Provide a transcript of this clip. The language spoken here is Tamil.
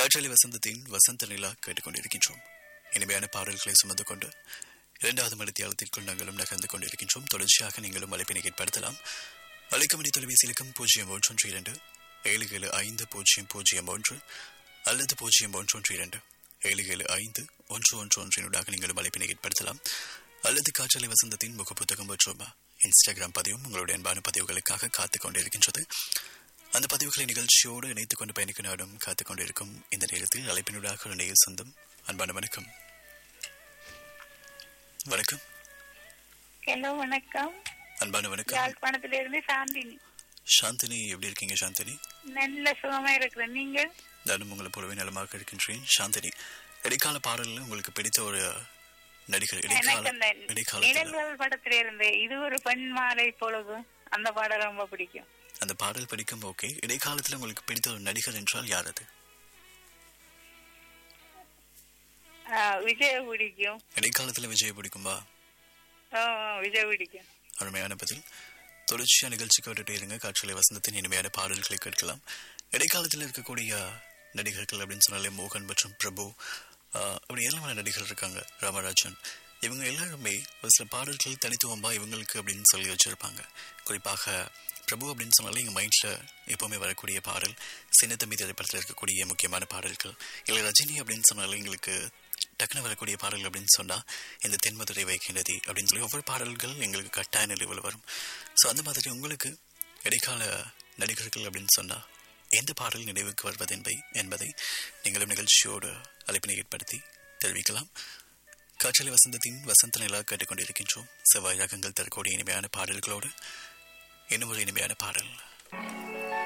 காற்றலி வசந்தத்தின் வசந்த நிலா கேட்டுக்கொண்டிருக்கின்றோம் இனிமையான பாடல்களை சுமந்து கொண்டு இரண்டாவது மணித்தியாலத்திற்குள் நாங்களும் நகர்ந்து கொண்டிருக்கின்றோம் தொடர்ச்சியாக நீங்களும் அழைப்பினை ஏற்படுத்தலாம் அழைக்கமணி தொலைபேசி இலக்கம் பூஜ்ஜியம் ஒன்று ஒன்று இரண்டு ஏழு ஏழு ஐந்து பூஜ்ஜியம் பூஜ்ஜியம் ஒன்று அல்லது பூஜ்ஜியம் ஒன்று ஒன்று இரண்டு ஏழு ஏழு ஐந்து ஒன்று ஒன்று ஒன்றினூடாக நீங்களும் அழைப்பினை ஏற்படுத்தலாம் அல்லது காற்றலை வசந்தத்தின் முகப்புத்தகம் மற்றும் இன்ஸ்டாகிராம் பதிவும் உங்களுடைய அன்பான பதிவுகளுக்காக காத்துக் கொண்டிருக்கின்றது அந்த பதிவுகளை நிகழ்ச்சியோடு இணைத்துக் கொண்டு பயணிக்க நாடும் காத்துக் கொண்டிருக்கும் இந்த நேரத்தில் அழைப்பினூடாக ஒரு நேர் சொந்தம் அன்பான வணக்கம் வணக்கம் ஹலோ வணக்கம் அன்பான வணக்கம் யாழ்ப்பாணத்துல இருந்து சாந்தினி சாந்தினி எப்படி இருக்கீங்க சாந்தினி நல்ல சுகமா இருக்கிறேன் நீங்க நானும் உங்களை போலவே நலமாக இருக்கின்றேன் சாந்தினி இடைக்கால பாடல்ல உங்களுக்கு பிடித்த ஒரு நடிகர் இடைக்கால எனக்கு அந்த இடைக்காலத்தில் நிழல்கள் படத்துல இருந்து இது ஒரு பெண் மாலை பொழுது அந்த பாடம் ரொம்ப பிடிக்கும் அந்த பாடல் படிக்கும் ஓகே இடைக்காலத்தில் உங்களுக்கு பிடித்த ஒரு நடிகர் என்றால் யார் அது ஆ, விஜய் பிடிக்கும் இடைக்காலத்தில் விஜய் பிடிக்கும்பா ஆ, விஜய் பிடிக்கும் அருமையான பதில் தொடர்ச்சியா நிகழ்ச்சி கேட்டுட்டே இருங்க காற்றலை வசந்தத்தின் இனிமையான பாடல்களை கேட்கலாம் இடைக்காலத்தில் இருக்கக்கூடிய நடிகர்கள் அப்படின்னு சொன்னாலே மோகன் மற்றும் பிரபு ஆஹ், அப்படி ஏராளமான நடிகர்கள் இருக்காங்க ராமராஜன் இவங்க எல்லாருமே ஒரு சில பாடல்கள் தனித்துவம்பா இவங்களுக்கு அப்படின்னு சொல்லி வச்சிருப்பாங்க குறிப்பாக பிரபு அப்படின்னு சொன்னாலே எங்கள் மைண்டில் எப்போவுமே வரக்கூடிய பாடல் சின்னத்தம்பி திரைப்படத்தில் இருக்கக்கூடிய முக்கியமான பாடல்கள் இல்லை ரஜினி அப்படின்னு சொன்னாலே எங்களுக்கு டக்குனு வரக்கூடிய பாடல் அப்படின்னு சொன்னா இந்த தென்மதுரை வைக்கின்றதி அப்படின்னு சொல்லி ஒவ்வொரு பாடல்கள் எங்களுக்கு கட்டாய நிலைவில் வரும் ஸோ அந்த மாதிரி உங்களுக்கு இடைக்கால நடிகர்கள் அப்படின்னு சொன்னா எந்த பாடல் நினைவுக்கு வருவது என்பதை என்பதை நீங்களும் நிகழ்ச்சியோடு அழைப்பினை ஏற்படுத்தி தெரிவிக்கலாம் காற்றலை வசந்தத்தின் வசந்த நிலா கேட்டுக்கொண்டிருக்கின்றோம் செவ்வாய் ரகங்கள் தரக்கூடிய இனிமையான பாடல்களோடு இன்னும் ஒரு இனிமையான பாடல்